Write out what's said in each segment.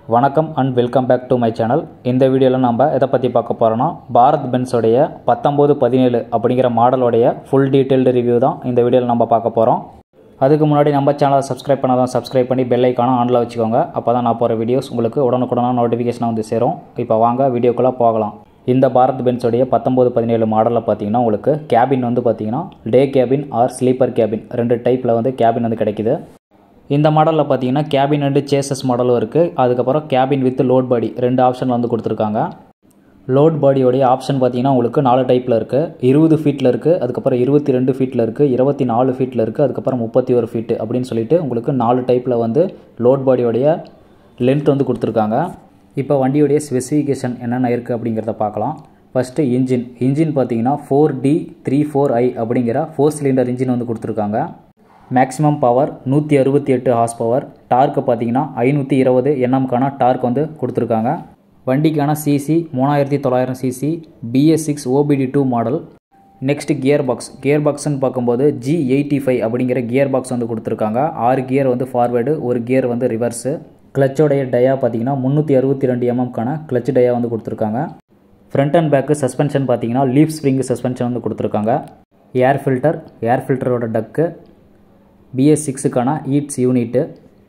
வணக்கம் and welcome back to my channel இந்த வீடியோவில் நம்ம எதை பற்றி பார்க்க போகிறோன்னா பாரத் பென்ஸோடைய பத்தொம்போது பதினேழு அப்படிங்கிற மாடலோடைய ஃபுல் டீட்டெயில்டு ரிவ்யூ தான் இந்த வீடியோவில் நம்ம பார்க்க போகிறோம் அதுக்கு முன்னாடி நம்ம சேனலை சப்ஸ்கிரைப் பண்ணாதான் சப்ஸ்கிரைப் பண்ணி பெல் ஐக்கான ஆனில் வச்சுக்கோங்க அப்போ தான் நான் போகிற வீடியோஸ் உங்களுக்கு உடனுக்குடனாக நோட்டிஃபிகேஷனாக வந்து சேரும் இப்போ வாங்க வீடியோக்குள்ளே போகலாம் இந்த பாரத் பென்ஸோடைய பத்தொம்போது பதினேழு மாடலில் பார்த்தீங்கன்னா உங்களுக்கு கேபின் வந்து பார்த்தீங்கன்னா day cabin or sleeper cabin ரெண்டு டைப்பில் வந்து கேபின் வந்து கிடைக்குது இந்த மாடலில் பார்த்தீங்கன்னா கேபின் அண்டு சேசஸ் மாடலும் இருக்குது அதுக்கப்புறம் கேபின் வித் லோட் பாடி ரெண்டு ஆப்ஷனில் வந்து கொடுத்துருக்காங்க லோட் பாடியோடைய ஆப்ஷன் பார்த்தீங்கன்னா உங்களுக்கு நாலு டைப்பில் இருக்குது இருபது ஃபீட்டில் இருக்குது அதுக்கப்புறம் இருபத்தி ரெண்டு ஃபீட்டில் இருக்குது இருபத்தி நாலு ஃபீட்டில் இருக்குது அதுக்கப்புறம் முப்பத்தி ஒரு ஃபீட்டு அப்படின்னு சொல்லிட்டு உங்களுக்கு நாலு டைப்பில் வந்து லோட் பாடியோடைய லென்த் வந்து கொடுத்துருக்காங்க இப்போ வண்டியோடைய ஸ்பெசிஃபிகேஷன் என்னென்ன இருக்குது அப்படிங்கிறத பார்க்கலாம் ஃபஸ்ட்டு இன்ஜின் இன்ஜின் பார்த்தீங்கன்னா four D three four I அப்படிங்கிற ஃபோர் சிலிண்டர் இன்ஜின் வந்து கொடுத்துருக்காங்க மேக்ஸிமம் பவர் நூற்றி அறுபத்தி எட்டு ஹார்ஸ் பவர் டார்க்கு பார்த்தீங்கன்னா ஐநூற்றி இருபது என்எம்க்கான டார்க் வந்து கொடுத்துருக்காங்க வண்டிக்கான சிசி மூணாயிரத்தி தொள்ளாயிரம் CC BS six OBD two model next gear box gear பாக்ஸ்னு பார்க்கும்போது ஜி எயிட்டி ஃபைவ் அப்படிங்கிற கியர் பாக்ஸ் வந்து கொடுத்துருக்காங்க ஆறு கியர் வந்து ஃபார்வேர்டு ஒரு கியர் வந்து ரிவர்ஸு கிளச்சோடைய டயா பார்த்தீங்கன்னா முந்நூற்றி அறுபத்தி ரெண்டு எம்எம்க்கான கிளச் டயா வந்து கொடுத்துருக்காங்க ஃப்ரண்ட் அண்ட் பேக்கு சஸ்பென்ஷன் பார்த்தீங்கன்னா லீஃப் ஸ்ப்ரிங் சஸ்பென்ஷன் வந்து கொடுத்துருக்காங்க ஏர் ஃபில்டர் ஏர் ஃபில்டரோட டக்கு பிஎஸ் சிக்ஸுக்கான ஈட்ஸ் யூனிட்டு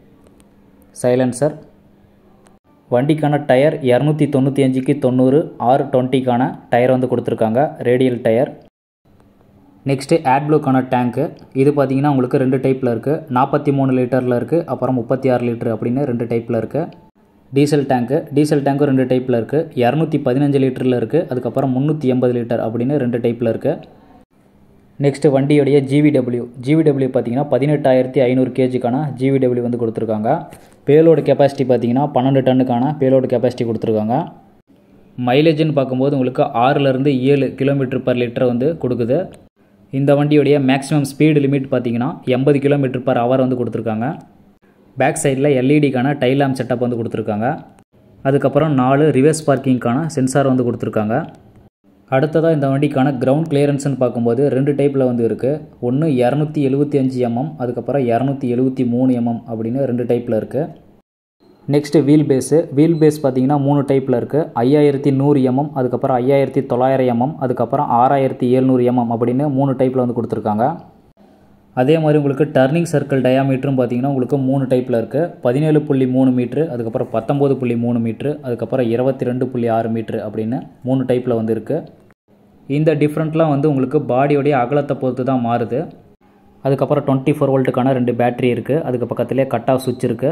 சைலன்சர் வண்டிக்கான டயர் இரநூத்தி தொண்ணூற்றி அஞ்சுக்கு தொண்ணூறு ஆர் டுவெண்ட்டிக்கான டயர் வந்து கொடுத்துருக்காங்க ரேடியல் டயர் நெக்ஸ்ட்டு ஆட்ப்ளூக்கான டேங்க்கு இது பார்த்தீங்கன்னா உங்களுக்கு ரெண்டு டைப்பில் இருக்குது நாற்பத்தி மூணு லிட்டரில் இருக்குது அப்புறம் முப்பத்தி ஆறு லிட்டர் அப்படின்னு ரெண்டு டைப்பில் இருக்குது டீசல் டேங்க்கு டீசல் டேங்க்கும் ரெண்டு டைப்பில் இருக்குது இரநூத்தி பதினஞ்சு லிட்டரில் இருக்குது அதுக்கப்புறம் முந்நூற்றி எண்பது லிட்டர் அப்படின்னு ரெண்டு டைப்பில் இருக்குது நெக்ஸ்ட்டு வண்டியோடைய ஜிவிடபிள்யூ ஜிவிடபிள்யூ பார்த்தீங்கன்னா பதினெட்டாயிரத்தி ஐநூறு கேஜிக்கான ஜிவிடபிள்யூ வந்து கொடுத்துருக்காங்க பேலோடு கெப்பாசிட்டி பார்த்தீங்கன்னா பன்னெண்டு டன்னுக்கான பேலோடு கெப்பாசிட்டி கொடுத்துருக்காங்க மைலேஜ்னு பார்க்கும்போது உங்களுக்கு ஆறுலேருந்து ஏழு கிலோமீட்டர் பர் லிட்டர் வந்து கொடுக்குது இந்த வண்டியோடைய மேக்ஸிமம் ஸ்பீடு லிமிட் பார்த்தீங்கன்னா எண்பது கிலோமீட்டர் பர் ஹவர் வந்து கொடுத்துருக்காங்க பேக் சைடில் எல்இடிக்கான டைல் லேம்ப் செட்டப் வந்து கொடுத்துருக்காங்க அதுக்கப்புறம் நாலு ரிவர்ஸ் பார்க்கிங்க்கான சென்சார் வந்து கொடுத்துருக்காங்க அடுத்ததாக இந்த வண்டிக்கான கிரவுண்ட் கிளியரன்ஸ்னு பார்க்கும்போது ரெண்டு டைப்பில் வந்து இருக்குது ஒன்று இரநூத்தி எழுபத்தி அஞ்சு எம்எம் அதுக்கப்புறம் இரநூத்தி எழுபத்தி மூணு எம்எம் அப்படின்னு ரெண்டு டைப்பில் இருக்குது next wheel base wheel base பார்த்தீங்கன்னா மூணு டைப்பில் இருக்குது ஐயாயிரத்தி நூறு எம்எம் அதுக்கப்புறம் ஐயாயிரத்தி தொள்ளாயிரம் எம்எம் அதுக்கப்புறம் ஆறாயிரத்தி எழுநூறு எம்எம் அப்படின்னு மூணு டைப்பில் வந்து கொடுத்துருக்காங்க அதே மாதிரி உங்களுக்கு டர்னிங் சர்க்கிள் டயாமீட்டரும் பார்த்தீங்கன்னா உங்களுக்கு மூணு டைப்பில் இருக்குது பதினேழு புள்ளி மூணு மீட்ரு அதுக்கப்புறம் பத்தொம்போது புள்ளி மூணு மீட்ரு அதுக்கப்புறம் இருபத்தி ரெண்டு புள்ளி ஆறு மீட்ரு அப்படின்னு மூணு டைப்பில் வந்து இருக்குது இந்த டிஃப்ரெண்ட்லாம் வந்து உங்களுக்கு பாடியோடைய அகலத்தை பொறுத்து தான் மாறுது அதுக்கப்புறம் டுவெண்ட்டி ஃபோர் வோல்ட்டுக்கான ரெண்டு பேட்ரி இருக்குது அதுக்கு பக்கத்துலேயே கட் ஆஃப் சுவிட்ச் இருக்குது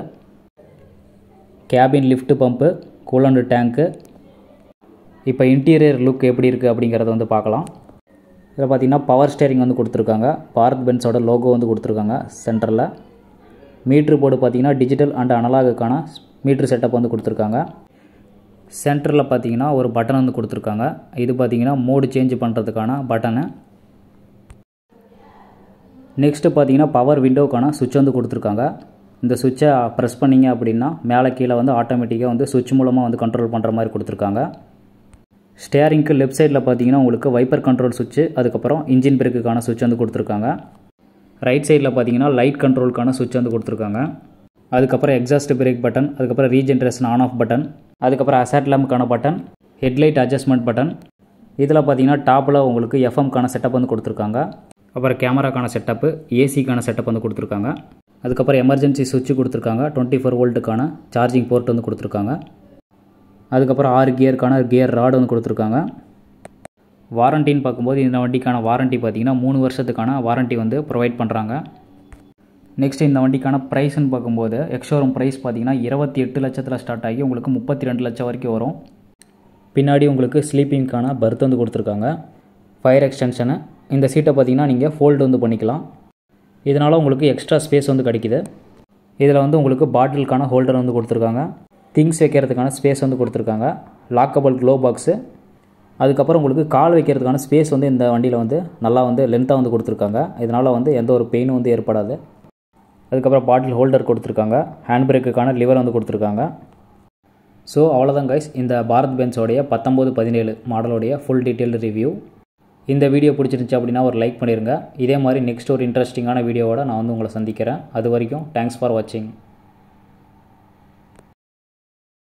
cabin lift pump coolant tank இப்போ இன்டீரியர் லுக் எப்படி இருக்குது அப்படிங்கிறத வந்து பார்க்கலாம் இதில் பார்த்தீங்கன்னா பவர் ஸ்டேரிங் வந்து கொடுத்துருக்காங்க பாரத் பென்ஸோட லோகோ வந்து கொடுத்துருக்காங்க சென்டரில் மீட்ரு போர்டு பார்த்தீங்கன்னா டிஜிட்டல் அண்ட் அனலாகுக்கான மீட்ரு செட்டப் வந்து கொடுத்துருக்காங்க சென்டரில் பார்த்தீங்கன்னா ஒரு பட்டன் வந்து கொடுத்துருக்காங்க இது பார்த்தீங்கன்னா மோடு சேஞ்ச் பண்ணுறதுக்கான பட்டனு நெக்ஸ்ட்டு பார்த்தீங்கன்னா பவர் விண்டோக்கான சுவிட்ச் வந்து கொடுத்துருக்காங்க இந்த சுவிட்சை ப்ரெஸ் பண்ணிங்க அப்படின்னா மேலே கீழே வந்து ஆட்டோமேட்டிக்காக வந்து சுவிட்ச் மூலமாக வந்து கண்ட்ரோல் பண்ணுற மாதிரி கொடுத்துருக்காங்க ஸ்டேரிங்க்கு லெஃப்ட் சைடில் பார்த்தீங்கன்னா உங்களுக்கு வைப்பர் கண்ட்ரோல் சுவிட்சு அதுக்கப்புறம் இன்ஜின் பிரேக்குக்கான சுவிட்ச் வந்து கொடுத்துருக்காங்க ரைட் சைடில் பார்த்தீங்கன்னா லைட் கண்ட்ரோலுக்கான சுவிட்ச் வந்து கொடுத்துருக்காங்க அதுக்கப்புறம் எக்ஸாஸ்ட் பிரேக் பட்டன் அதுக்கப்புறம் ரீஜென்ரேஷன் ஆன் ஆஃப் பட்டன் அதுக்கப்புறம் அசாட் லேம்புக்கான பட்டன் ஹெட்லைட் அட்ஜஸ்ட்மெண்ட் பட்டன் இதில் பார்த்தீங்கன்னா டாப்பில் உங்களுக்கு எஃப்எம்க்கான செட்டப் வந்து கொடுத்துருக்காங்க அப்புறம் கேமராக்கான செட்டப்பு ஏசிக்கான செட்டப் வந்து கொடுத்துருக்காங்க அதுக்கப்புறம் எமர்ஜென்சி சுவிட்ச் கொடுத்துருக்காங்க டுவெண்ட்டி ஃபோர் வோல்ட்டுக்கான சார்ஜிங் போர்ட் வந்து கொடுத்துருக்காங்க அதுக்கப்புறம் ஆறு கியருக்கான கியர் ராடு வந்து கொடுத்துருக்காங்க வாரண்டின்னு பார்க்கும்போது இந்த வண்டிக்கான வாரண்ட்டி பார்த்தீங்கன்னா மூணு வருஷத்துக்கான வாரண்ட்டி வந்து ப்ரொவைட் பண்ணுறாங்க நெக்ஸ்ட் இந்த வண்டிக்கான ப்ரைஸ்ன்னு பார்க்கும்போது எக்ஷோரூம் ப்ரைஸ் பார்த்தீங்கன்னா இருபத்தி எட்டு லட்சத்தில் ஸ்டார்ட் ஆகி உங்களுக்கு முப்பத்தி ரெண்டு லட்சம் வரைக்கும் வரும் பின்னாடி உங்களுக்கு ஸ்லீப்பிங்க்கான பர்த் வந்து கொடுத்துருக்காங்க ஃபயர் எக்ஸ்டென்ஷனு இந்த சீட்டை பார்த்தீங்கன்னா நீங்கள் ஃபோல்டு வந்து பண்ணிக்கலாம் இதனால் உங்களுக்கு எக்ஸ்ட்ரா ஸ்பேஸ் வந்து கிடைக்கிது இதில் வந்து உங்களுக்கு பாட்டிலுக்கான ஹோல்டர் வந்து கொடுத்துருக்காங்க திங்ஸ் வைக்கிறதுக்கான ஸ்பேஸ் வந்து கொடுத்துருக்காங்க லாக்கபிள் க்ளோ பாக்ஸு அதுக்கப்புறம் உங்களுக்கு கால் வைக்கிறதுக்கான ஸ்பேஸ் வந்து இந்த வண்டியில் வந்து நல்லா வந்து லென்த்தாக வந்து கொடுத்துருக்காங்க இதனால் வந்து எந்த ஒரு பெயினும் வந்து ஏற்படாது அதுக்கப்புறம் பாட்டில் ஹோல்டர் கொடுத்துருக்காங்க ஹேண்ட் பிரேக்குக்கான லிவர் வந்து கொடுத்துருக்காங்க ஸோ அவ்வளோதான் கைஸ் இந்த பாரத் பென்ஸோடைய பத்தொம்போது பதினேழு மாடலோடைய ஃபுல் டீட்டெயில் ரிவ்யூ இந்த வீடியோ பிடிச்சிருந்துச்சு அப்படின்னா ஒரு லைக் பண்ணிடுங்க இதே மாதிரி நெக்ஸ்ட் ஒரு இன்ட்ரெஸ்டிங்கான வீடியோவோட நான் வந்து உங்களை சந்திக்கிறேன் அது வரைக்கும் தேங்க்ஸ் ஃபார் வாட்சிங்